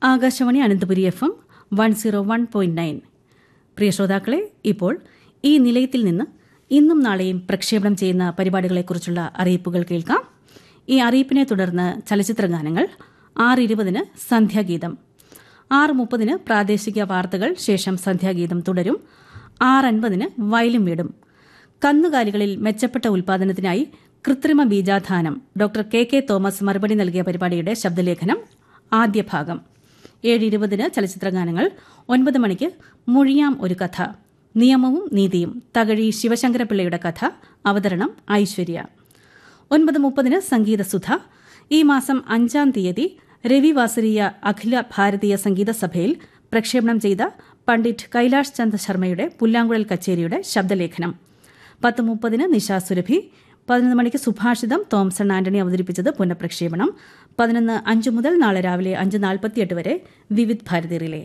Akashvani Ananthapuri F M one zero one point nine പ്രിയ ശ്രോതാക്കളെ ഇപ്പോൾ ഈ നിലയത്തിൽ നിന്ന് ഇന്നും നാളെയും പ്രക്ഷേപണം ചെയ്യുന്ന പരിപാടികളെക്കുറിച്ചുള്ള അറിയിപ്പുകൾ കേൾക്കാം ഈ അറിയിപ്പിനെ തുടർന്ന് ചലച്ചിത്ര ഗാനങ്ങൾ ആറ് ഇരുപതിന് സന്ധ്യാഗീതം ആറ് മുപ്പതിന് പ്രാദേശിക വാർത്തകൾ ശേഷം സന്ധ്യാഗീതം തുടരും ആറ് അൻപതിന് വയലും വീടും കന്നുകാലികളിൽ മെച്ചപ്പെട്ട ഉൽപാദനത്തിനായി കൃത്രിമ ബീജാധാനം ഡോക്ടർ കെ കെ തോമസ് മറുപടി നൽകിയ പരിപാടിയുടെ ശബ്ദലേഖനം ആദ്യ ഭാഗം ഏഴ് ഇരുപതിന് ചലച്ചിത്രഗാനങ്ങൾ ഒൻപത് മണിക്ക് മുഴിയാം ഒരു കഥ നിയമവും നീതിയും തകഴി ശിവശങ്കരപിള്ളയുടെ കഥ അവതരണം ഐശ്വര്യ ഒൻപത് മുപ്പതിന് സംഗീതസുധ ഈ മാസം അഞ്ചാം തീയതി രവി വാസരീയ അഖില ഭാരതീയ സംഗീത സഭയിൽ പ്രക്ഷേപണം ചെയ്ത പണ്ഡിറ്റ് കൈലാഷ് ചന്ദ് ശർമ്മയുടെ പുല്ലാങ്കുഴൽ കച്ചേരിയുടെ ശബ്ദലേഖനം പത്ത് മുപ്പതിന് നിശാ സുരഭി പതിനൊന്ന് മണിക്ക് സുഭാഷിതം തോംസൺ ആന്റണി അവതരിപ്പിച്ചത് പുനഃപ്രക്ഷേപണം പതിനൊന്ന് അഞ്ച് മുതൽ നാളെ രാവിലെ അഞ്ച് നാൽപ്പത്തിയെട്ട് വരെ വിവിധ് ഭാരതി റിലേ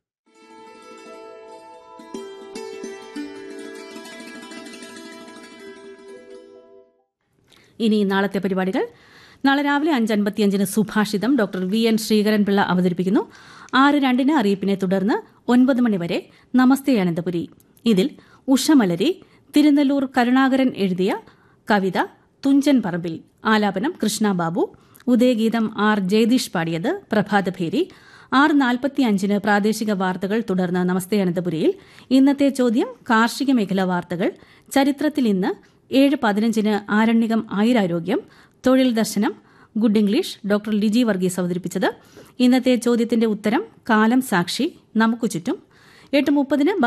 ഇനി നാളത്തെ പരിപാടികൾ നാളെ രാവിലെ അഞ്ച് അൻപത്തിയഞ്ചിന് സുഭാഷിതം ഡോക്ടർ വി എൻ ശ്രീകരൻപിള്ള അവതരിപ്പിക്കുന്നു ആറ് രണ്ടിന് അറിയിപ്പിനെ തുടർന്ന് ഒൻപത് മണിവരെ നമസ്തേ അനന്തപുരി ഇതിൽ ഉഷമലരി തിരുനെല്ലൂർ കരുണാകരൻ എഴുതിയ കവിത തുഞ്ചൻ പറമ്പിൽ ആലാപനം കൃഷ്ണ ബാബു ഉദയഗീതം ആർ ജയദീഷ് പാടിയത് പ്രഭാതഭേരി ആറ് നാൽപ്പത്തിയഞ്ചിന് പ്രാദേശിക വാർത്തകൾ തുടർന്ന് നമസ്തേ അനന്തപുരിയിൽ ഇന്നത്തെ ചോദ്യം കാർഷിക മേഖലാ വാർത്തകൾ ചരിത്രത്തിൽ ഇന്ന് ഏഴ് പതിനഞ്ചിന് ആരണ്യകം ആയുരാരോഗ്യം തൊഴിൽ ദർശനം good English doctor Liji Varghese അവതരിപ്പിച്ചത് ഇന്നത്തെ ചോദ്യത്തിന്റെ ഉത്തരം കാലം സാക്ഷി നമുക്കു ചുറ്റും എട്ട് മുപ്പതിന്